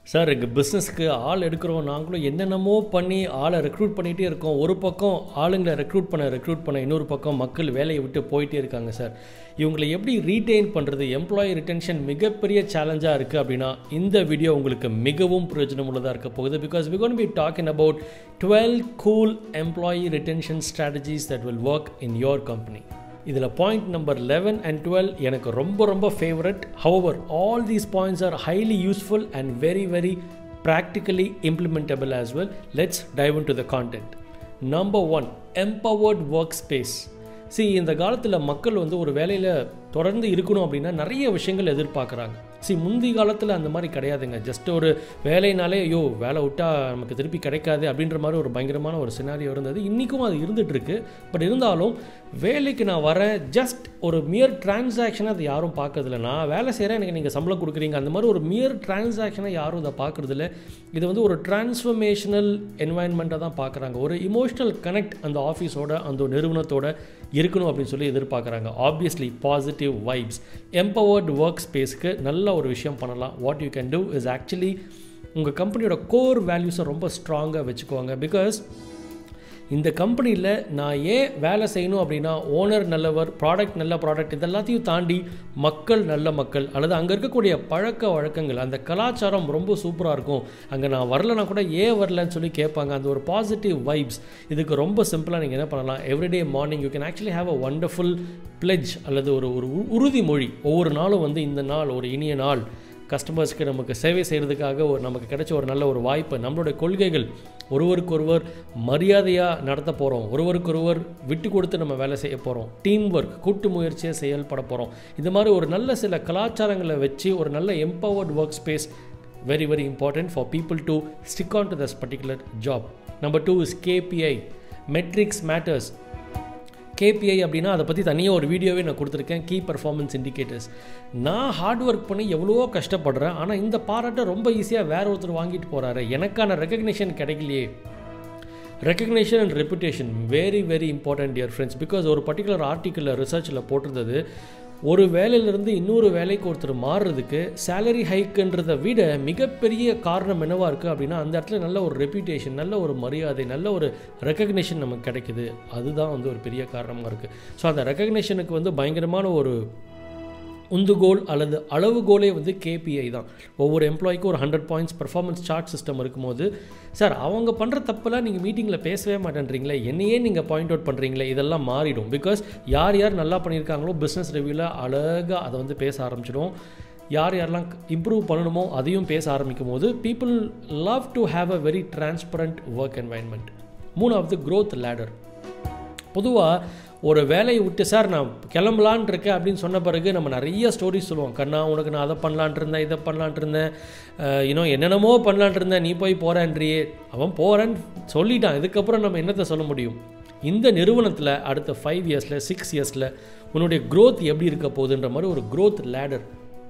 sir எங்கள் பிஸ்னஸ்க்கு ஆள் எடுக்கிறோம் நாங்களும் என்னென்னமோ பண்ணி ஆளை ரெக்ரூட் பண்ணிகிட்டே இருக்கோம் ஒரு பக்கம் ஆளுங்களை ரெக்ரூட் பண்ண ரெக்ரூட் பண்ண இன்னொரு பக்கம் மக்கள் வேலையை விட்டு போயிட்டே இருக்காங்க சார் இவங்களை எப்படி ரீட்டைன் பண்ணுறது எம்ப்ளாயி ரிட்டென்ஷன் மிகப்பெரிய சேலஞ்சாக இருக்குது அப்படின்னா இந்த வீடியோ உங்களுக்கு மிகவும் பிரயோஜனம் உள்ளதாக இருக்க போகுது because we gonna be talking about twelve cool employee retention strategies that will work in your company இதில் point number eleven and twelve எனக்கு ரொம்ப ரொம்ப favourite however all these points are highly useful and very very practically implementable as well let's dive into the content number one empowered work space சி இந்த காலத்தில் மக்கள் வந்து ஒரு வேலையில் தொடர்ந்து இருக்கணும் அப்படின்னா நிறைய விஷயங்கள் எதிர்பார்க்குறாங்க சி முந்தி காலத்தில் அந்த மாதிரி கிடையாதுங்க ஜஸ்ட் ஒரு வேலைனாலே ஐயோ வேலை விட்டால் நமக்கு திருப்பி கிடைக்காது அப்படின்ற மாதிரி ஒரு பயங்கரமான ஒரு சினாரியோ இருந்தது இன்றைக்கும் அது இருந்துகிட்டு இருக்கு பட் இருந்தாலும் வேலைக்கு நான் வரேன் ஜஸ்ட் ஒரு மியர் டிரான்சாக்ஷனை அதை யாரும் பார்க்கறதில்ல நான் வேலை செய்கிறேன் எனக்கு நீங்கள் சம்பளம் கொடுக்குறீங்க அந்த மாதிரி ஒரு மியர் டிரான்சாக்ஷனை யாரும் அதை பார்க்குறதில்ல இது வந்து ஒரு டிரான்ஸ்ஃபர்மேஷனல் என்வாயன்மெண்ட்டாக தான் பார்க்குறாங்க ஒரு இமோஷனல் கனெக்ட் அந்த ஆஃபீஸோட அந்த நிறுவனத்தோட இருக்கணும் அப்படின்னு சொல்லி எதிர்பார்க்குறாங்க obviously positive vibes empowered work ஸ்பேஸ்க்கு நல்ல ஒரு விஷயம் பண்ணலாம் what you can do is actually உங்கள் கம்பெனியோட கோர் வேல்யூஸை ரொம்ப ஸ்ட்ராங்காக வச்சுக்கோங்க பிகாஸ் இந்த கம்பெனியில் நான் ஏன் வேலை செய்யணும் அப்படின்னா ஓனர் நல்லவர் ப்ராடக்ட் நல்ல ப்ராடக்ட் இதெல்லாத்தையும் தாண்டி மக்கள் நல்ல மக்கள் அல்லது அங்கே இருக்கக்கூடிய பழக்க வழக்கங்கள் அந்த கலாச்சாரம் ரொம்ப சூப்பராக இருக்கும் அங்கே நான் வரலனா கூட ஏன் வரலன்னு சொல்லி கேட்பாங்க அந்த ஒரு பாசிட்டிவ் வைப்ஸ் இதுக்கு ரொம்ப சிம்பிளாக நீங்கள் என்ன பண்ணலாம் everyday morning you can actually have a wonderful pledge அல்லது ஒரு ஒரு உறுதிமொழி ஒவ்வொரு நாளும் வந்து இந்த நாள் ஒரு இனிய நாள் கஸ்டமர்ஸ்க்கு நமக்கு சேவை செய்கிறதுக்காக ஒரு நமக்கு கிடைச்ச ஒரு நல்ல ஒரு வாய்ப்பு நம்மளுடைய கொள்கைகள் ஒருவருக்கொருவர் மரியாதையாக நடத்த போகிறோம் ஒருவருக்கொருவர் விட்டு கொடுத்து நம்ம வேலை செய்ய போகிறோம் டீம் ஒர்க் கூட்டு முயற்சியை செயல்பட போகிறோம் இந்த மாதிரி ஒரு நல்ல சில கலாச்சாரங்களை வச்சு ஒரு நல்ல empowered work workspace very very important for people to stick on to this particular job number two is KPI metrics matters KPI அப்படின்னா அதை பற்றி தனியாக ஒரு வீடியோவே நான் கொடுத்துருக்கேன் கீ பர்ஃபார்மன்ஸ் இண்டிகேட்டர்ஸ் நான் ஹார்ட் ஒர்க் பண்ணி எவ்வளவோ கஷ்டப்படுறேன் ஆனால் இந்த பாராட்டை ரொம்ப ஈஸியாக வேற ஒருத்தர் வாங்கிட்டு போகிறாரு எனக்கான ரெக்கக்னிஷன் கிடைக்கலையே recognition and reputation very very important dear friends because ஒரு பர்டிகுலர் ஆர்டிக்கலில் ரிசர்ச்சில் போட்டிருந்தது ஒரு வேலையிலேருந்து இன்னொரு வேலைக்கு ஒருத்தர் மாறுறதுக்கு சேலரி ஹைக்குன்றதை விட மிகப்பெரிய காரணம் என்னவாக இருக்குது அப்படின்னா அந்த இடத்துல நல்ல ஒரு ரெப்யூட்டேஷன் நல்ல ஒரு மரியாதை நல்ல ஒரு ரெக்கக்னேஷன் நமக்கு கிடைக்குது அதுதான் வந்து ஒரு பெரிய காரணமாக இருக்குது ஸோ அந்த ரெக்கக்னேஷனுக்கு வந்து பயங்கரமான ஒரு உந்துகோல் அல்லது அளவுகோலே வந்து கேபிஐ தான் ஒவ்வொரு எம்ப்ளாய்க்கும் ஒரு hundred points performance chart system இருக்கும்போது சார் அவங்க பண்ணுற தப்பெல்லாம் நீங்கள் மீட்டிங்கில் பேசவே மாட்டேன்றீங்களே என்னையே நீங்கள் பாயிண்ட் அவுட் பண்ணுறீங்களே இதெல்லாம் மாறிடும் பிகாஸ் யார் யார் நல்லா பண்ணியிருக்காங்களோ பிஸ்னஸ் ரிவ்யூவில் அழகாக அதை வந்து பேச ஆரம்பிச்சிடும் யார் யாரெல்லாம் இம்ப்ரூவ் பண்ணணுமோ அதையும் பேச ஆரம்பிக்கும் போது people love to have a very transparent work environment மூணாவது க்ரோத் லேடர் பொதுவாக ஒரு வேலையை விட்டு சார் நான் கிளம்பலான் இருக்கேன் அப்படின்னு சொன்ன பிறகு நம்ம நிறைய ஸ்டோரிஸ் சொல்லுவோம் கண்ணா உனக்கு நான் அதை பண்ணலான் இருந்தேன் இதை பண்ணலான் இருந்தேன் இன்னும் என்னென்னமோ பண்ணலான் இருந்தேன் நீ போய் போகிறேன்றியே அவன் போகிறேன்னு சொல்லிட்டான் இதுக்கப்புறம் நம்ம என்னத்தை சொல்ல முடியும் இந்த நிறுவனத்தில் அடுத்த ஃபைவ் இயர்ஸில் சிக்ஸ் இயர்ஸில் உன்னுடைய க்ரோத் எப்படி இருக்க போகுதுன்ற மாதிரி ஒரு க்ரோத் லேடர்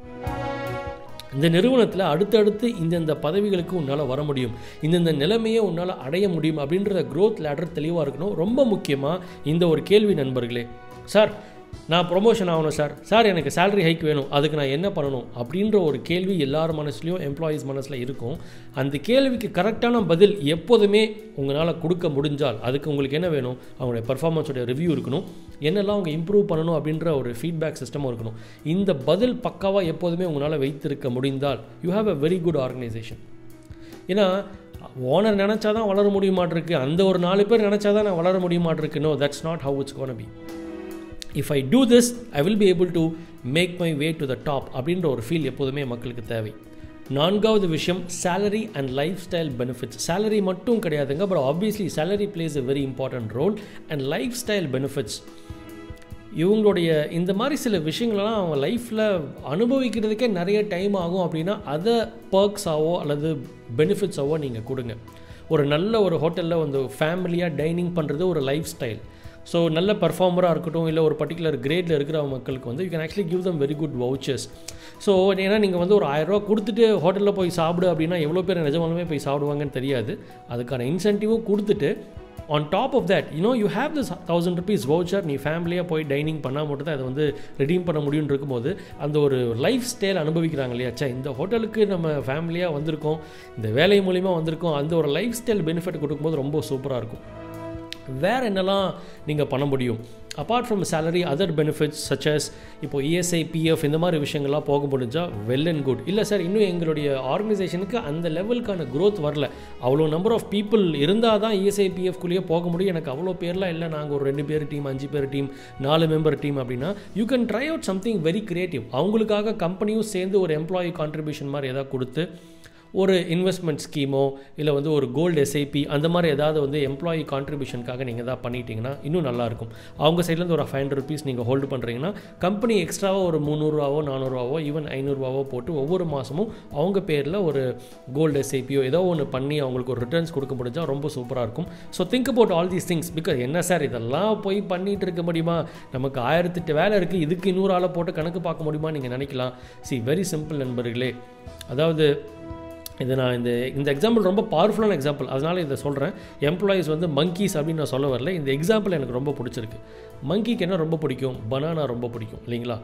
இந்த நிறுவனத்தில் அடுத்தடுத்து இந்தந்த பதவிகளுக்கு உன்னால் வர முடியும் இந்தந்த நிலைமையை உன்னால் அடைய முடியும் அப்படின்ற க்ரோத் லேடர் தெளிவாக இருக்கணும் ரொம்ப முக்கியமாக இந்த ஒரு கேள்வி நண்பர்களே சார் நான் ப்ரொமோஷன் ஆகணும் சார் சார் எனக்கு சேலரி ஹைக் வேணும் அதுக்கு நான் என்ன பண்ணணும் அப்படின்ற ஒரு கேள்வி எல்லார் மனசுலையும் எம்ப்ளாயீஸ் மனசில் இருக்கும் அந்த கேள்விக்கு கரெக்டான பதில் எப்போதுமே உங்களால் கொடுக்க முடிஞ்சால் அதுக்கு உங்களுக்கு என்ன வேணும் அவங்களுடைய பர்ஃபார்மன்ஸோடைய ரிவ்யூ இருக்கணும் என்னெல்லாம் அவங்க இம்ப்ரூவ் பண்ணணும் அப்படின்ற ஒரு ஃபீட்பேக் சிஸ்டமும் இருக்கணும் இந்த பதில் பக்காவாக எப்போதுமே உங்களால் வைத்திருக்க முடிந்தால் you have a very good organization ஏன்னா ஓனர் நினச்சா தான் வளர முடிய மாட்டிருக்கு அந்த ஒரு நாலு பேர் நினச்சா தான் நான் வளர முடிய மாட்டிருக்கு no that's not how it's gonna be if I do this I will be able to make my way to the top அப்படின்ற ஒரு ஃபீல் எப்போதுமே மக்களுக்கு தேவை நான்காவது விஷயம் salary and lifestyle benefits salary மட்டும் கிடையாதுங்க but obviously salary plays a very important role and lifestyle benefits இவங்களுடைய இந்த மாதிரி சில விஷயங்களெல்லாம் அவங்க லைஃப்பில் அனுபவிக்கிறதுக்கே நிறைய டைம் ஆகும் அப்படின்னா அதை பர்க்ஸாவோ அல்லது பெனிஃபிட்ஸாவோ நீங்கள் கொடுங்க ஒரு நல்ல ஒரு ஹோட்டலில் வந்து ஃபேமிலியாக டைனிங் பண்ணுறது ஒரு லைஃப் ஸ்டைல் ஸோ நல்ல பர்ஃபார்மராக இருக்கட்டும் இல்லை ஒரு பர்டிகுலர் கிரேடில் இருக்கிற மக்களுக்கு வந்து you can actually give them very good vouchers so ஏன்னா நீங்கள் வந்து ஒரு ஆயிரரூவா கொடுத்துட்டு ஹோட்டலில் போய் சாப்பிடு அப்படின்னா எவ்வளோ பேர் நிஜமாலுமே போய் சாப்பிடுவாங்கன்னு தெரியாது அதுக்கான இன்சென்டிவும் கொடுத்துட்டு on top of that you know you have this thousand rupees voucher நீ ஃபேமிலியாக போய் டைனிங் பண்ணால் மட்டும் தான் அதை வந்து ரெடீம் பண்ண முடியும்னு இருக்கும்போது அந்த ஒரு லைஃப் ஸ்டைல் அனுபவிக்கிறாங்க இல்லையா ச்சே இந்த ஹோட்டலுக்கு நம்ம ஃபேமிலியாக வந்திருக்கோம் இந்த வேலை மூலிமா வந்திருக்கோம் அந்த ஒரு லைஃப் ஸ்டைல் பெனிஃபிட் கொடுக்கும்போது ரொம்ப சூப்பராக இருக்கும் வேறு என்னெல்லாம் நீங்கள் பண்ண முடியும் apart from salary other benefits such as ESI PF இந்த மாதிரி விஷயங்கள்லாம் போக முடிஞ்சால் வெல் அண்ட் குட் இல்லை சார் இன்னும் எங்களுடைய ஆர்கனைசேஷனுக்கு அந்த லெவலுக்கான growth வரல அவ்வளோ நம்பர் ஆஃப் பீப்புள் இருந்தால் தான் இஎஸ்ஐ பிஎஃப்குள்ளேயே போக முடியும் எனக்கு அவ்வளோ பேர்லாம் இல்லை நாங்கள் ஒரு ரெண்டு பேர் டீம் அஞ்சு பேர் டீம் நாலு மெம்பர் டீம் அப்படின்னா you can try out something very creative அவங்களுக்காக கம்பெனியும் சேர்ந்து ஒரு எம்ப்ளாயி கான்ட்ரிபியூஷன் மாதிரி ஏதாவது கொடுத்து ஒரு இன்வெஸ்ட்மெண்ட் ஸ்கீமோ இல்லை வந்து ஒரு கோல்டு எஸ்ஐபி அந்த மாதிரி ஏதாவது வந்து எம்ப்ளாயி கான்ட்ரிபியூஷனுக்காக நீங்கள் எதாவது பண்ணிட்டீங்கன்னா இன்னும் நல்லாயிருக்கும் அவங்க சைட்லேருந்து ஒரு ஃபைவ் ஹண்ட்ரட் ருபீஸ் நீங்கள் ஹோல்டு பண்ணுறீங்கன்னா கம்பெனி எக்ஸ்ட்ராவாக ஒரு முந்நூறுரூவாவோ நானூறுரூவாவோ ஈவன் ஐநூறுரூவாவோ போட்டு ஒவ்வொரு மாதமும் அவங்க பேரில் ஒரு கோல்டு எஸ்ஐபியோ ஏதோ ஒன்று பண்ணி அவங்களுக்கு ஒரு ரிட்டர்ன்ஸ் கொடுக்க முடிஞ்சால் ரொம்ப சூப்பராக இருக்கும் so think about all these things because என்ன சார் இதெல்லாம் போய் பண்ணிட்டு இருக்க முடியுமா நமக்கு ஆயிரத்தெட்டு வேலை இருக்குது இதுக்கு இன்னொரு ஆளை போட்டு கணக்கு பார்க்க முடியுமா நீங்கள் நினைக்கலாம் சி வெரி சிம்பிள் நண்பர்களே அதாவது இது நான் இந்த இந்த எக்ஸாம்பிள் ரொம்ப பவர்ஃபுல்லான எக்ஸாம்பிள் அதனால் இதை சொல்கிறேன் எம்ப்ளாயீஸ் வந்து மங்கீஸ் அப்படின்னு நான் சொல்ல வரல இந்த எக்ஸாம்பிள் எனக்கு ரொம்ப பிடிச்சிருக்கு மங்கிக்கு என்ன ரொம்ப பிடிக்கும் பனானா ரொம்ப பிடிக்கும் இல்லைங்களா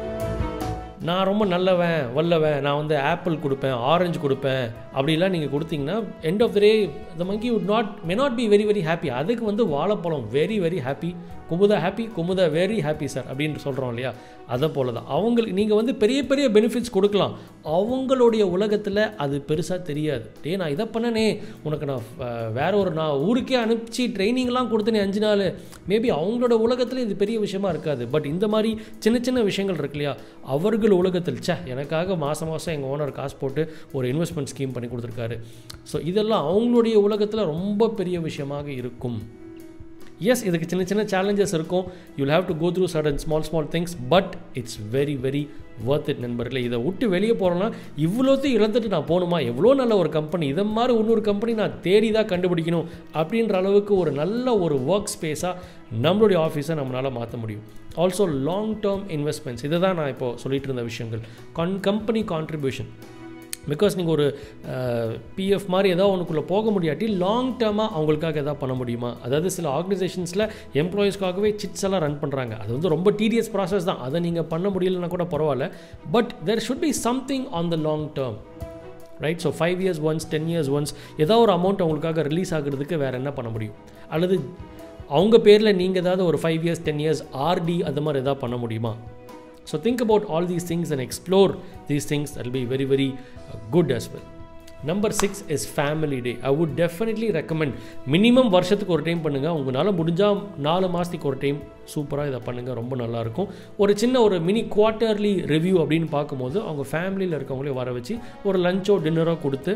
நான் ரொம்ப நல்லவன் வல்லவன் நான் வந்து ஆப்பிள் கொடுப்பேன் ஆரஞ்சு கொடுப்பேன் அப்படிலாம் நீங்கள் கொடுத்தீங்கன்னா end of the day the monkey would not may not be very very happy அதுக்கு வந்து வாழைப்பழம் very very happy Kumudha happy Kumudha very happy sir அப்படின்னு சொல்கிறோம் இல்லையா அதை போல தான் அவங்களுக்கு நீங்கள் வந்து பெரிய பெரிய பெனிஃபிட்ஸ் கொடுக்கலாம் அவங்களுடைய உலகத்தில் அது பெருசாக தெரியாது டே நான் இதை பண்ணனே உனக்கு நான் அஹ், வேற ஒரு நான் ஊருக்கே அனுப்பிச்சு ட்ரைனிங்லாம் கொடுத்தனே அஞ்சு நாள் மேபி அவங்களோட உலகத்தில் இது பெரிய விஷயமா இருக்காது பட் இந்த மாதிரி சின்ன சின்ன விஷயங்கள் இருக்கு இல்லையா அவர்கள் உலகத்தில் ச்சே எனக்காக மாதம் மாதம் எங்கள் ஓனர் காசு போட்டு ஒரு இன்வெஸ்ட்மெண்ட் ஸ்கீம் பண்ணி கொடுத்துருக்காரு ஸோ இதெல்லாம் அவங்களுடைய உலகத்தில் ரொம்ப பெரிய விஷயமாக இருக்கும் எஸ் இதுக்கு சின்ன சின்ன சேலஞ்சஸ் இருக்கும் you'll have to go through சடன் small small things but it's very very worth it நண்பர்களே இதை விட்டு வெளியே போகிறோன்னா இவ்வளோத்தையும் இழந்துட்டு நான் போகணுமா எவ்வளோ நல்ல ஒரு கம்பெனி இதை மாதிரி இன்னொரு கம்பெனி நான் தேடி தான் கண்டுபிடிக்கணும் அப்படின்ற அளவுக்கு ஒரு நல்ல ஒரு ஒர்க் ஸ்பேஸாக நம்மளுடைய ஆஃபீஸை நம்மளால் மாற்ற முடியும் ஆல்சோ லாங் டேர்ம் இன்வெஸ்ட்மெண்ட்ஸ் இதை தான் நான் இப்போ சொல்லிட்டு இருந்த விஷயங்கள் கான் கம்பெனி கான்ட்ரிபியூஷன் பிகாஸ் நீங்கள் ஒரு பிஎஃப் மாதிரி ஏதோ ஒன்றுக்குள்ளே போக முடியாட்டி லாங் டேர்மாக அவங்களுக்காக எதாவது பண்ண முடியுமா அதாவது சில ஆர்கனைசேஷன்ஸில் எம்ப்ளாயீஸ்க்காகவே சிட்ஸ் எல்லாம் ரன் பண்ணுறாங்க அது வந்து ரொம்ப டீடியஸ் ப்ராசஸ் தான் அதை நீங்கள் பண்ண முடியலன்னா கூட பரவாயில்ல but there should be something on the long term right so five years once ten years once ஏதோ ஒரு அமௌண்ட் அவங்களுக்காக ரிலீஸ் ஆகுறதுக்கு வேறு என்ன பண்ண முடியும் அல்லது அவங்க பேரில் நீங்கள் ஏதாவது ஒரு five years ten years RD அந்த மாதிரி எதாவது பண்ண முடியுமா so think about all these things and explore these things that be very very good as well number six is family day I would definitely recommend minimum வருஷத்துக்கு ஒரு time பண்ணுங்கள் உங்களால் முடிஞ்சால் நாலு மாதத்துக்கு ஒரு டைம் சூப்பராக இதை பண்ணுங்கள் ரொம்ப நல்லாயிருக்கும் ஒரு சின்ன ஒரு மினி குவார்ட்டர்லி ரிவ்யூ அப்படின்னு பார்க்கும்போது அவங்க ஃபேமிலியில் இருக்கவங்களே வர வச்சு ஒரு லஞ்சோ டின்னரோ கொடுத்து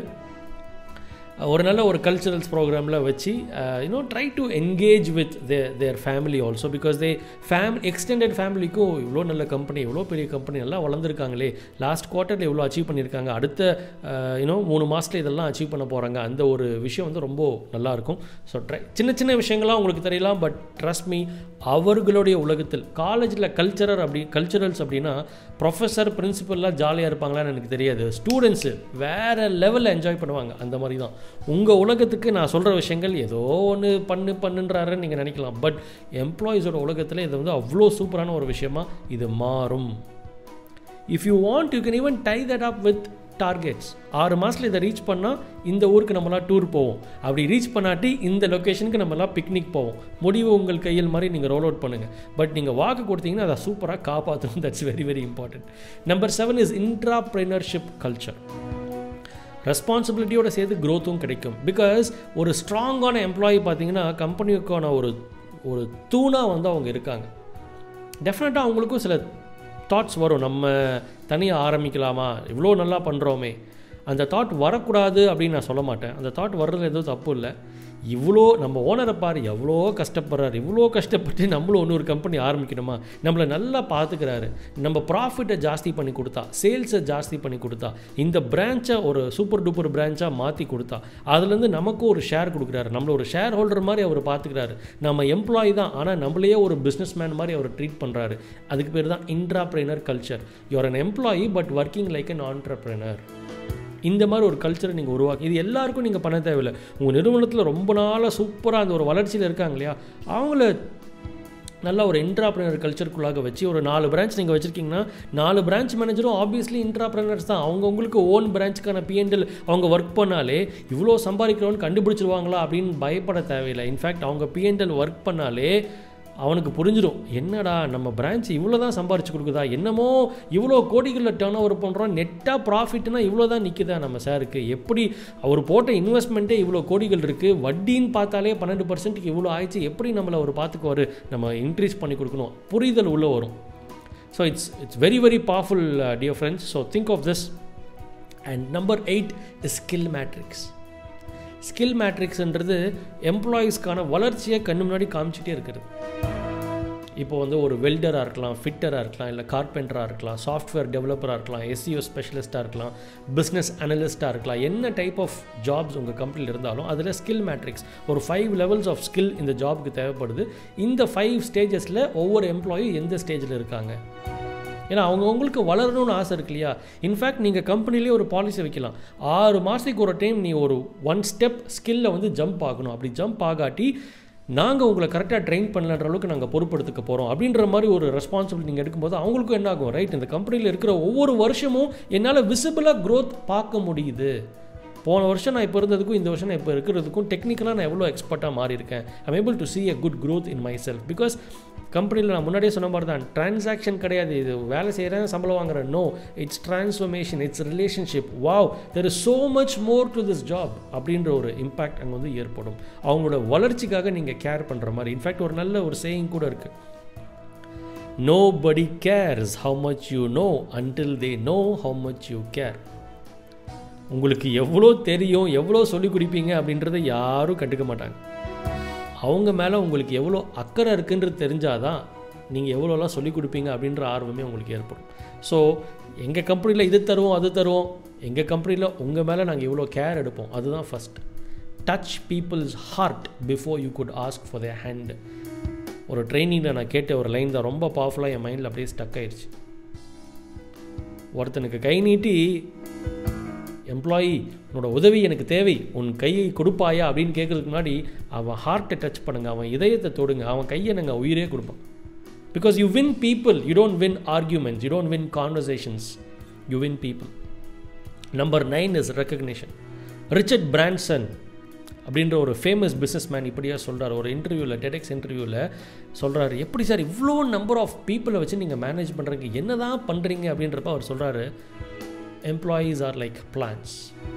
ஒரு நல்ல ஒரு கல்ச்சுரல்ஸ் ப்ரோக்ராமில் வச்சு you know try to engage with they their family also because they fam extended ஃபேமிலிக்கும் இவ்வளோ நல்ல கம்பெனி இவ்வளோ பெரிய கம்பெனி எல்லாம் வளர்ந்துருக்காங்களே லாஸ்ட் குவார்ட்டரில் இவ்வளோ அச்சீவ் பண்ணியிருக்காங்க அடுத்த யூனோ மூணு மாதத்தில் இதெல்லாம் அச்சீவ் பண்ண போகிறாங்க அந்த ஒரு விஷயம் வந்து ரொம்ப நல்லாயிருக்கும் ஸோ ட்ரை சின்ன சின்ன விஷயங்கள்லாம் உங்களுக்கு தெரியலாம் பட் ட்ரஸ்ட் மீ அவர்களுடைய உலகத்தில் காலேஜில் கல்ச்சரர் அப்படி கல்ச்சுரல்ஸ் அப்படின்னா ப்ரொஃபஸர் பிரின்சிபல்லாம் ஜாலியாக இருப்பாங்களான்னு எனக்கு தெரியாது ஸ்டூடெண்ட்ஸு வேறு லெவலில் என்ஜாய் பண்ணுவாங்க அந்த மாதிரி தான் உங்கள் உலகத்துக்கு நான் சொல்கிற விஷயங்கள் ஏதோ ஒன்று பண்ணு பண்ணுன்றாருன்னு நீங்கள் நினைக்கலாம் பட் எம்ப்ளாயீஸோட உலகத்தில் இது வந்து அவ்வளோ சூப்பரான ஒரு விஷயமா இது மாறும் if you want you can even tie that up with targets ஆறு மாதத்தில் இதை ரீச் பண்ணால் இந்த ஊருக்கு நம்மளாம் டூர் போவோம் அப்படி ரீச் பண்ணாட்டி இந்த லொக்கேஷனுக்கு நம்மளாம் பிக்னிக் போவோம் முடிவு உங்கள் கையில் மாதிரி நீங்கள் ரோல் அவுட் பண்ணுங்கள் பட் நீங்கள் வாக்கு கொடுத்தீங்கன்னா அதை சூப்பராக காப்பாற்றணும் that's very very important number seven is intrapreneurship culture ரெஸ்பான்சிபிலிட்டியோட சேர்த்து க்ரோத்தும் கிடைக்கும் பிகாஸ் ஒரு ஸ்ட்ராங்கான எம்ப்ளாயி பார்த்தீங்கன்னா கம்பெனிக்கான ஒரு ஒரு தூணாக வந்து அவங்க இருக்காங்க டெஃபினட்டாக அவங்களுக்கும் சில தாட்ஸ் வரும் நம்ம தனியாக ஆரம்பிக்கலாமா இவ்வளோ நல்லா பண்ணுறோமே அந்த தாட் வரக்கூடாது அப்படின்னு நான் சொல்ல மாட்டேன் அந்த தாட் வர்றது எதுவும் தப்பு இல்லை இவ்வளோ நம்ம ஓனரை பாரு எவ்வளோ கஷ்டப்படுறாரு இவ்வளோ கஷ்டப்பட்டு நம்மளும் இன்னொரு கம்பெனி ஆரம்பிக்கணுமா நம்மளை நல்லா பார்த்துக்கிறாரு நம்ம ப்ராஃபிட்டை ஜாஸ்தி பண்ணி கொடுத்தா சேல்ஸை ஜாஸ்தி பண்ணி கொடுத்தா இந்த பிரான்ச்சை ஒரு சூப்பர் டூப்பர் பிரான்ச்சாக மாற்றி கொடுத்தா அதுலேருந்து நமக்கும் ஒரு ஷேர் கொடுக்குறாரு நம்மளை ஒரு ஷேர் ஹோல்டர் மாதிரி அவர் பார்த்துக்கிறாரு நம்ம எம்ப்ளாயி தான் ஆனால் நம்மளையே ஒரு பிஸ்னஸ் மேன் மாதிரி அவர் ட்ரீட் பண்ணுறாரு அதுக்கு பேர் தான் intrapreneur culture you're an employee but working like an entrepreneur இந்த மாதிரி ஒரு கல்ச்சரை நீங்கள் உருவாக்கி இது எல்லாருக்கும் நீங்கள் பண்ண தேவையில்லை உங்கள் நிறுவனத்தில் ரொம்ப நாளாக சூப்பராக அந்த ஒரு வளர்ச்சியில் இருக்காங்க இல்லையா அவங்கள நல்லா ஒரு இன்ட்ராப்ரனர் கல்ச்சருக்குள்ளாக வச்சு ஒரு நாலு பிரான்ச் நீங்கள் வச்சுருக்கீங்கன்னா நாலு பிரான்ச் மேனேஜரும் ஆப்வியஸ்லி இன்ட்ராப்ரனர்ஸ் தான் அவங்க உங்களுக்கு ஓன் பிரான்ச்சுக்கான பிஎன்எல் அவங்க ஒர்க் பண்ணாலே இவ்வளோ சம்பாதிக்கிறோன்னு கண்டுபிடிச்சிருவாங்களா அப்படின்னு பயப்பட தேவையில்லை இன்ஃபேக்ட் அவங்க பிஎன்எல் ஒர்க் பண்ணாலே அவனுக்கு புரிஞ்சிடும் என்னடா நம்ம பிரான்ச் இவ்வளோ தான் சம்பாரிச்சு கொடுக்குதா என்னமோ இவ்வளோ கோடிகளில் டேர்ன் ஓவர் பண்ணுறோம் நெட்டாக ப்ராஃபிட்னா இவ்வளோ தான் நிற்குதா நம்ம சாருக்கு எப்படி அவர் போட்ட இன்வெஸ்ட்மெண்ட்டே இவ்வளோ கோடிகள் இருக்குது வட்டின்னு பார்த்தாலே பன்னெண்டு பர்சன்ட்டுக்கு இவ்வளோ ஆயிடுச்சு எப்படி நம்மளை அவர் பார்த்துக்குவார் நம்ம இன்க்ரீஸ் பண்ணி கொடுக்கணும் புரிதல் உள்ளே வரும் so it's it's very very powerful dear friends so think of this and number eight is skill matrix skill மேட்ரிக்ஸ்ன்றது எம்ப்ளாயீஸ்க்கான வளர்ச்சியை கண்ணு முன்னாடி காமிச்சிட்டே இருக்கிறது இப்போ வந்து ஒரு வெல்டராக இருக்கலாம் ஃபிட்டராக இருக்கலாம் இல்லை கார்பெண்டராக இருக்கலாம் சாஃப்ட்வேர் டெவலப்பராக இருக்கலாம் எஸ்சிஓ ஸ்பெஷலிஸ்ட்டாக இருக்கலாம் பிஸ்னஸ் அனலிஸ்ட்டாக இருக்கலாம் என்ன டைப் ஆஃப் ஜாப்ஸ் உங்கள் கம்பெனியில் இருந்தாலும் அதில் ஸ்கில் மேட்ரிக்ஸ் ஒரு ஃபைவ் லெவல்ஸ் ஆஃப் ஸ்கில் இந்த ஜாபுக்கு தேவைப்படுது இந்த ஃபைவ் ஸ்டேஜஸில் ஒவ்வொரு எம்ப்ளாயி எந்த ஸ்டேஜில் இருக்காங்க ஏன்னா அவங்கவுங்களுக்கு வளரணும்னு ஆசை இருக்கு இல்லையா இன்ஃபேக்ட் நீங்கள் கம்பெனிலே ஒரு பாலிசி வைக்கலாம் ஆறு மாதத்துக்கு ஒரு டைம் நீ ஒரு ஒன் ஸ்டெப் ஸ்கில்ல வந்து ஜம்ப் ஆகணும் அப்படி ஜம்ப் ஆகாட்டி நாங்கள் உங்களை கரெக்டாக ட்ரெயின் பண்ணலன்ற அளவுக்கு நாங்கள் பொறுப்படுத்துக்க போகிறோம் அப்படின்ற மாதிரி ஒரு ரெஸ்பான்சிபிலிட்டி நீங்கள் எடுக்கும்போது அவங்களுக்கும் என்ன ஆகும் ரைட் இந்த கம்பெனியில் இருக்கிற ஒவ்வொரு வருஷமும் என்னால் விசிபிளாக க்ரோத் பார்க்க முடியுது போன வருஷம் நான் இப்போ இருந்ததுக்கும் இந்த வருஷம் நான் இப்போ இருக்கிறதுக்கும் டெக்னிக்கலாக நான் எவ்வளோ எக்ஸ்பர்ட்டாக மாறி இருக்கேன் I'm able to see a good growth in myself because கம்பெனியில் நான் முன்னாடியே சொன்ன மாதிரி தான் டிரான்சாக்ஷன் கிடையாது இது வேலை செய்கிறேன் சம்பளம் வாங்குறேன் no it's transformation it's relationship wow there is so much more to this job அப்படின்ற ஒரு இம்பேக்ட் அங்கே வந்து ஏற்படும் அவங்களோட வளர்ச்சிக்காக நீங்கள் கேர் பண்ணுற மாதிரி இன்ஃபேக்ட் ஒரு நல்ல ஒரு சேயிங் கூட இருக்குது nobody cares how much you know until they know how much you care உங்களுக்கு எவ்வளோ தெரியும் எவ்வளோ சொல்லிக் கொடுப்பீங்க அப்படின்றத யாரும் கண்டுக்க மாட்டாங்க அவங்க மேலே உங்களுக்கு எவ்வளோ அக்கறை இருக்குன்றது தெரிஞ்சாதான் நீங்கள் எவ்வளோலாம் சொல்லிக் கொடுப்பீங்க அப்படின்ற ஆர்வமே உங்களுக்கு ஏற்படும் ஸோ எங்கள் கம்பெனியில் இது தருவோம் அது தருவோம் எங்கள் கம்பெனியில் உங்கள் மேலே நாங்கள் எவ்வளோ கேர் எடுப்போம் அதுதான் first touch people's heart before you could ask for the hand ஒரு ட்ரைனிங்கில் நான் கேட்ட ஒரு லைன் தான் ரொம்ப பவர்ஃபுல்லாக என் மைண்டில் அப்படியே ஸ்டக் ஆயிடுச்சு ஒருத்தனுக்கு கை நீட்டி எம்ப்ளாயி உன்னோட உதவி எனக்கு தேவை உன் கையை கொடுப்பாயா அப்படின்னு கேட்கறதுக்கு முன்னாடி அவன் ஹார்ட்டை டச் பண்ணுங்க அவன் இதயத்தை தொடுங்க அவன் கையை நாங்கள் உயிரே கொடுப்பான் because you win people you don't win arguments you don't win conversations you win people number nine is recognition Richard Branson அப்படின்ற ஒரு ஃபேமஸ் பிஸ்னஸ் மேன் இப்படியா சொல்கிறார் ஒரு இன்டர்வியூவில் டெடெக்ஸ் இன்டர்வியூவில் சொல்கிறாரு எப்படி சார் இவ்வளோ நம்பர் ஆஃப் பீப்புளை வச்சு நீங்கள் மேனேஜ் பண்ணுறீங்க என்ன தான் பண்ணுறீங்க அப்படின்றப்ப அவர் சொல்கிறாரு employees are like plants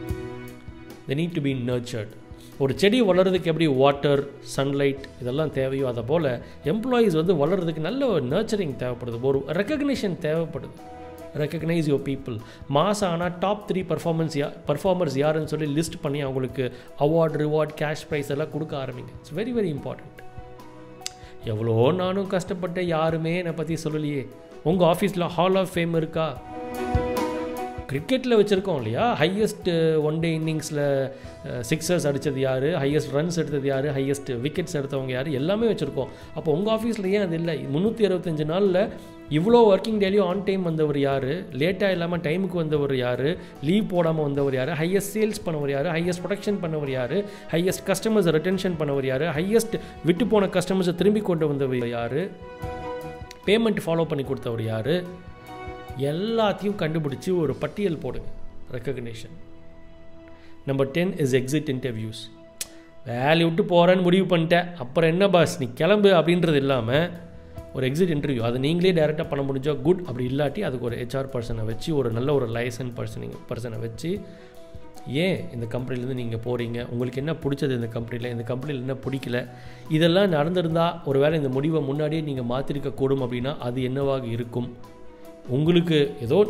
the need to be nurtured ஒரு செடி வளர்கிறதுக்கு எப்படி வாட்டர் சன்லைட் இதெல்லாம் தேவையோ அதை போல் எம்ப்ளாயீஸ் வந்து வளர்கிறதுக்கு நல்ல ஒரு நர்ச்சரிங் தேவைப்படுது ஒரு ரெக்கக்னிஷன் தேவைப்படுது ரெக்கக்னைஸ் யுவர் பீப்புள் மாதம் ஆனால் டாப் த்ரீ பர்ஃபார்மன்ஸ் யா பர்ஃபார்மர்ஸ் யாருன்னு சொல்லி லிஸ்ட் பண்ணி அவங்களுக்கு அவார்ட் ரிவார்ட் கேஷ் ப்ரைஸ் எல்லாம் கொடுக்க ஆரம்பிங்க இட்ஸ் வெரி வெரி இம்பார்ட்டண்ட் எவ்வளோ நானும் கஷ்டப்பட்ட யாருமே என்னை பற்றி சொல்லலையே உங்கள் ஆஃபீஸில் ஹால் ஆஃப் ஃபேம் இருக்கா கிரிக்கெட்டில் வச்சுருக்கோம் இல்லையா ஹையஸ்ட் ஒன் டே இன்னிங்ஸில் சிக்ஸர்ஸ் அடித்தது யார் ஹையஸ்ட் ரன்ஸ் எடுத்தது யார் ஹையஸ்ட் விக்கெட்ஸ் எடுத்தவங்க யார் எல்லாமே வச்சுருக்கோம் அப்போ உங்கள் ஆஃபீஸில் ஏன் அது இல்லை முந்நூற்றி அறுபத்தஞ்சு நாளில் இவ்வளோ ஒர்க்கிங் டேலியும் ஆன் டைம் வந்தவர் யார் லேட்டாக இல்லாமல் டைமுக்கு வந்தவர் யார் லீவ் போடாமல் வந்தவர் யார் ஹையஸ்ட் சேல்ஸ் பண்ணவர் யார் ஹையஸ்ட் ப்ரொடக்ஷன் பண்ணவர் யார் ஹையஸ்ட் கஸ்டமர்ஸ் ரிட்டென்ஷன் பண்ணவர் யார் ஹையஸ்ட் விட்டு போன கஸ்டமர்ஸை திரும்பி கொண்டு வந்தவர் யார் பேமெண்ட் ஃபாலோ பண்ணி கொடுத்தவர் யார் எல்லாத்தையும் கண்டுபிடிச்சி ஒரு பட்டியல் போடுங்க recognition number ten is exit interviews வேலையை விட்டு போகிறேன்னு முடிவு பண்ணிட்டேன் அப்புறம் என்ன பாஸ் நீ கிளம்பு அப்படின்றது இல்லாமல் ஒரு எக்ஸிட் இன்டர்வியூ அதை நீங்களே டேரெக்டாக பண்ண முடிஞ்சால் குட் அப்படி இல்லாட்டி அதுக்கு ஒரு ஹெச்ஆர் பர்சனை வச்சு ஒரு நல்ல ஒரு லைசன் பர்சனிங் பர்சனை வச்சு ஏன் இந்த கம்பெனிலேருந்து நீங்கள் போகிறீங்க உங்களுக்கு என்ன பிடிச்சது இந்த கம்பெனியில் இந்த கம்பெனியில் என்ன பிடிக்கல இதெல்லாம் நடந்திருந்தால் ஒரு வேளை இந்த முடிவை முன்னாடியே நீங்கள் மாற்றிருக்க கூடும் அப்படின்னா அது என்னவாக இருக்கும் உங்களுக்கு ஏதோ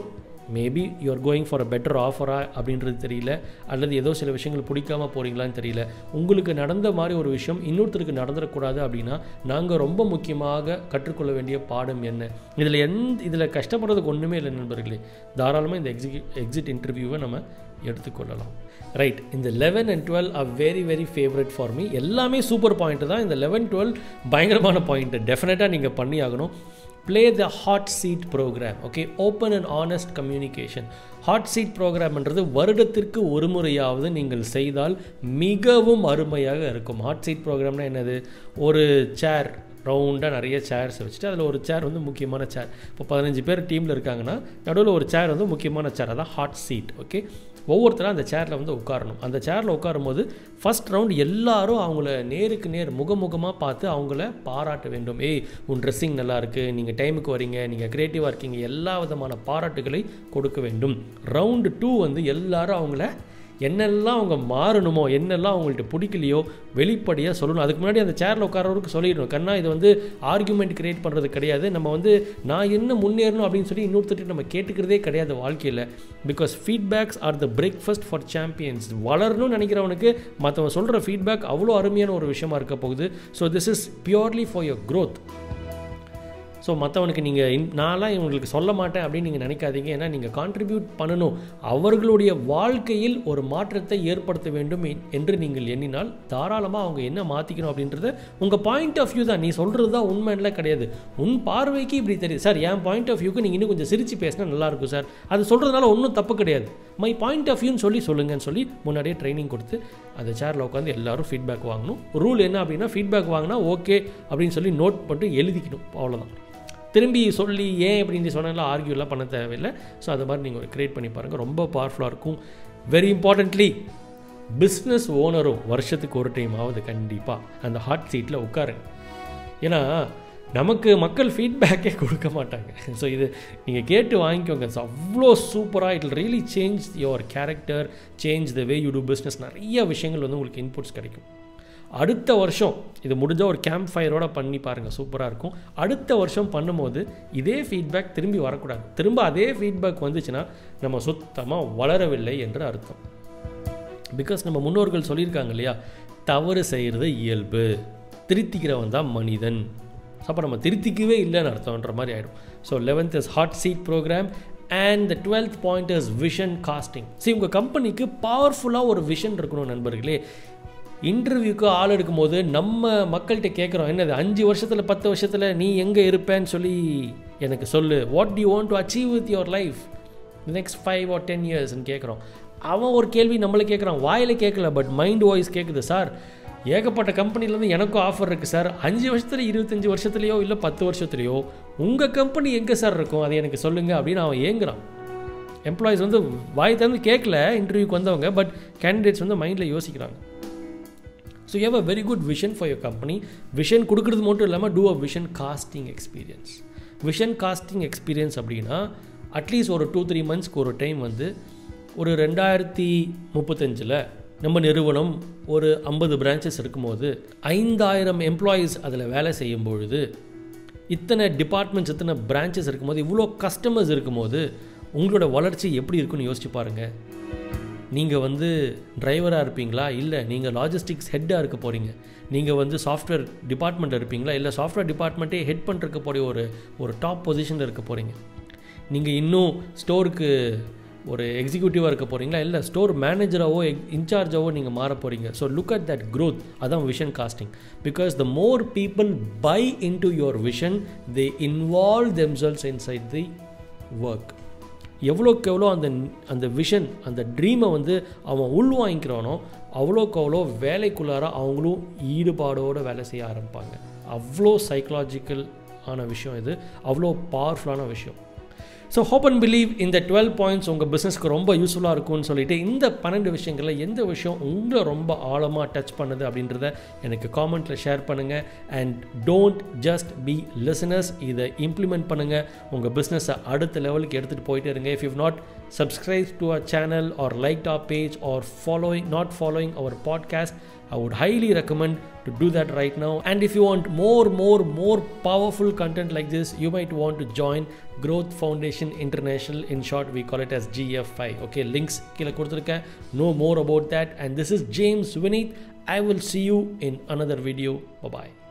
maybe you're going for a better ஆஃபரா அப்படின்றது தெரியல அல்லது ஏதோ சில விஷயங்கள் பிடிக்காம போகிறீங்களான்னு தெரியல உங்களுக்கு நடந்த மாதிரி ஒரு விஷயம் இன்னொருத்தருக்கு நடந்துடக்கூடாது அப்படின்னா நாங்கள் ரொம்ப முக்கியமாக கற்றுக்கொள்ள வேண்டிய பாடம் என்ன இதில் எந்த இதில் கஷ்டப்படுறதுக்கு ஒன்றுமே இல்லை நண்பர்களே தாராளமாக இந்த எக்ஸிகி எக்ஸிட் இன்டர்வியூவை நம்ம எடுத்துக்கொள்ளலாம் ரைட் இந்த eleven and twelve are very very favourite for me எல்லாமே சூப்பர் பாயிண்ட் தான் இந்த லெவன் டுவெல் பயங்கரமான பாயிண்ட் டெஃபினட்டாக நீங்கள் பண்ணி ஆகணும் play the hot seat program okay open and honest communication hot seat ப்ரோக்ராம்ன்றது வருடத்திற்கு ஒரு முறையாவது நீங்கள் செய்தால் மிகவும் அருமையாக இருக்கும் ஹாட் சீட் ப்ரோக்ராம்னா என்னது ஒரு சேர் ரவுண்டாக நிறைய சேர்ஸ் வச்சுட்டு அதில் ஒரு சேர் வந்து முக்கியமான சேர் இப்போ பதினஞ்சு பேர் டீமில் இருக்காங்கன்னா நடுவில் ஒரு சேர் வந்து முக்கியமான சேர் அதான் ஹாட் சீட் ஓகே ஒவ்வொருத்தரும் அந்த சேரில் வந்து உட்காரணும் அந்த சேரில் உட்காரும்போது ஃபஸ்ட் ரவுண்ட் எல்லாரும் அவங்கள நேருக்கு நேர் முகமுகமாக பார்த்து அவங்கள பாராட்ட வேண்டும் ஏய் உன் ட்ரெஸ்ஸிங் நல்லா இருக்குது நீங்கள் டைமுக்கு வரீங்க நீங்கள் க்ரியேட்டிவாக இருக்கீங்க எல்லா விதமான பாராட்டுகளை கொடுக்க வேண்டும் ரவுண்டு டூ வந்து எல்லாரும் அவங்கள என்னெல்லாம் அவங்க மாறணுமோ என்னெல்லாம் அவங்கள்ட்ட பிடிக்கலையோ வெளிப்படையாக சொல்லணும் அதுக்கு முன்னாடி அந்த சேரில் உட்காரவருக்கு சொல்லிடணும் கண்ணா இது வந்து ஆர்குமெண்ட் கிரியேட் பண்ணுறது கிடையாது நம்ம வந்து நான் என்ன முன்னேறணும் அப்படின்னு சொல்லி இன்னொருத்தர் நம்ம கேட்டுக்கிறதே கிடையாது வாழ்க்கையில் because feedbacks are the breakfast for champions வளரணும்னு நினைக்கிறவனுக்கு மற்றவங்க சொல்கிற ஃபீட்பேக் அவ்வளோ அருமையான ஒரு விஷயமா இருக்க போகுது so this is purely for your growth so மற்றவனுக்கு நீங்கள் இன் நான்லாம் இவங்களுக்கு சொல்ல மாட்டேன் அப்படின்னு நீங்கள் நினைக்காதீங்க ஏன்னா நீங்கள் கான்ட்ரிபியூட் பண்ணணும் அவர்களுடைய வாழ்க்கையில் ஒரு மாற்றத்தை ஏற்படுத்த வேண்டும் என்று நீங்கள் எண்ணினால் தாராளமாக அவங்க என்ன மாற்றிக்கணும் அப்படின்றத உங்கள் பாயிண்ட் ஆஃப் வியூ தான் நீ சொல்கிறது தான் உண்மையில கிடையாது உன் பார்வைக்கு இப்படி தெரியுது சார் என் பாயிண்ட் ஆஃப் வியூக்கு நீங்கள் இன்னும் கொஞ்சம் சிரித்து பேசினா நல்லாயிருக்கும் சார் அது சொல்கிறதுனால ஒன்றும் தப்பு கிடையாது மை பாயிண்ட் ஆஃப் வியூன்னு சொல்லி சொல்லுங்கன்னு சொல்லி முன்னாடியே ட்ரைனிங் கொடுத்து அந்த சேரில் உட்காந்து எல்லாரும் ஃபீட்பேக் வாங்கணும் ரூல் என்ன அப்படின்னா ஃபீட்பேக் வாங்கினா ஓகே அப்படின்னு சொல்லி நோட் பண்ணிட்டு எழுதிக்கணும் அவ்வளோதான் திரும்பி சொல்லி ஏன் அப்படின்னு சொன்னாலும் ஆர்கியூலாம் பண்ண தேவையில்லை ஸோ அது மாதிரி நீங்கள் ஒரு க்ரியேட் பண்ணி பாருங்கள் ரொம்ப பவர்ஃபுல்லாக இருக்கும் வெரி இம்பார்ட்டண்ட்லி பிஸ்னஸ் ஓனரும் வருஷத்துக்கு ஒரு டைம் ஆகுது கண்டிப்பாக அந்த ஹாட் சீட்டில் உட்காருங்க ஏன்னா நமக்கு மக்கள் ஃபீட்பேக்கே கொடுக்க மாட்டாங்க ஸோ இது நீங்கள் கேட்டு வாங்கிக்கோங்க ஸோ அவ்வளோ சூப்பராக it really change your character change the way you do business நிறைய விஷயங்கள் வந்து உங்களுக்கு இன்புட்ஸ் கிடைக்கும் அடுத்த வருஷம் இது முடிஞ்சால் ஒரு கேம்ப் ஃபயரோட பண்ணி பாருங்கள் சூப்பராக இருக்கும் அடுத்த வருஷம் பண்ணும்போது இதே ஃபீட்பேக் திரும்பி வரக்கூடாது திரும்ப அதே ஃபீட்பேக் வந்துச்சுன்னா நம்ம சுத்தமாக வளரவில்லை என்று அர்த்தம் பிகாஸ் நம்ம முன்னோர்கள் சொல்லியிருக்காங்க இல்லையா தவறு செய்கிறது இயல்பு திருத்திக்கிறவன் தான் மனிதன் அப்போ நம்ம திருத்திக்கவே இல்லைன்னு அர்த்தம்ன்ற மாதிரி ஆகிடும் so eleventh is hot seat program and the twelfth point is vision casting சரி உங்கள் கம்பெனிக்கு பவர்ஃபுல்லாக ஒரு விஷன் இருக்கணும் நண்பர்களே இன்டர்வியூக்கு ஆள் எடுக்கும்போது நம்ம மக்கள்கிட்ட கேட்குறோம் என்னது அஞ்சு வருஷத்தில் பத்து வருஷத்தில் நீ எங்கே இருப்பேன்னு சொல்லி எனக்கு சொல்லு what you want to achieve with your life next five or ten இயர்ஸ்ன்னு கேட்குறோம் அவன் ஒரு கேள்வி நம்மளை கேட்குறான் வாயில் கேட்கல பட் மைண்ட் வாய்ஸ் கேட்குது சார் ஏகப்பட்ட கம்பெனிலேருந்து எனக்கும் ஆஃபர் இருக்குது சார் அஞ்சு வருஷத்தில் இருபத்தஞ்சி வருஷத்துலையோ இல்லை பத்து வருஷத்துலையோ உங்கள் கம்பெனி எங்கே சார் இருக்கும் அதை எனக்கு சொல்லுங்கள் அப்படின்னு அவன் ஏங்குறான் எம்ப்ளாயீஸ் வந்து வாய் தந்து கேட்கல இன்டர்வியூக்கு வந்தவங்க பட் கேண்டிடேட்ஸ் வந்து மைண்டில் யோசிக்கிறாங்க so you have a very good vision for your company vision கொடுக்குறது மட்டும் இல்லாமல் do a vision casting experience vision casting experience அப்படின்னா அட்லீஸ்ட் ஒரு டூ த்ரீ மந்த்ஸ்க்கு ஒரு டைம் வந்து ஒரு ரெண்டாயிரத்தி முப்பத்தஞ்சில் நம்ம நிறுவனம் ஒரு ஐம்பது பிரான்ச்சஸ் இருக்கும்போது ஐந்தாயிரம் எம்ப்ளாயீஸ் அதில் வேலை செய்யும் பொழுது இத்தனை டிபார்ட்மெண்ட்ஸ் இத்தனை பிரான்ச்சஸ் இருக்கும்போது இவ்வளோ கஸ்டமர்ஸ் இருக்கும்போது உங்களோட வளர்ச்சி எப்படி இருக்குன்னு யோசிச்சு பாருங்கள் நீங்கள் வந்து டிரைவராக இருப்பீங்களா இல்லை நீங்கள் லாஜிஸ்டிக்ஸ் ஹெட்டாக இருக்க போகிறீங்க நீங்கள் வந்து சாஃப்ட்வேர் டிபார்ட்மெண்ட் இருப்பீங்களா இல்லை சாஃப்ட்வேர் டிபார்ட்மெண்ட்டே ஹெட் பண்ணுறக்க போகிற ஒரு ஒரு டாப் பொசிஷனில் இருக்க போகிறீங்க நீங்கள் இன்னும் ஸ்டோருக்கு ஒரு எக்ஸிக்யூட்டிவாக இருக்க போகிறீங்களா இல்லை ஸ்டோர் மேனேஜராகவோ இன்சார்ஜாவோ நீங்கள் மாற போகிறீங்க so look at that growth அதான் vision casting because the more people buy in to your vision they involve themselves inside the work எவ்வளோக்கு எவ்வளோ அந்த அந்த விஷன் அந்த ட்ரீமை வந்து அவன் உள்வாங்கிக்கிறானோ அவ்வளோக்கு அவ்வளோ வேலைக்குள்ளார அவங்களும் ஈடுபாடோடு வேலை செய்ய ஆரம்பிப்பாங்க அவ்வளோ சைக்கலாஜிக்கல் ஆன விஷயம் இது அவ்வளோ பவர்ஃபுல்லான விஷயம் ஸோ ஹோப் அண்ட் பிலீவ் இந்த டுவெல் பாயிண்ட்ஸ் உங்கள் பிஸ்னஸ்க்கு ரொம்ப யூஸ்ஃபுல்லாக இருக்கும்னு சொல்லிட்டு இந்த பன்னெண்டு விஷயங்களில் எந்த விஷயம் உங்களை ரொம்ப ஆழமாக டச் பண்ணுது அப்படின்றத எனக்கு காமெண்ட்டில் ஷேர் பண்ணுங்கள் and don't just be listeners இதை இம்ப்ளிமெண்ட் பண்ணுங்கள் உங்கள் பிஸ்னஸை அடுத்த லெவலுக்கு எடுத்துகிட்டு போயிட்டே இருங்க if you not subscribed to our channel or liked our page or following not following our podcast i would highly recommend to do that right now and if you want more more more powerful content like this you might want to join growth foundation international in short we call it as gf5 okay links கீழே கொடுத்துருக்கேன் know more about that and this is james vinith i will see you in another video bye bye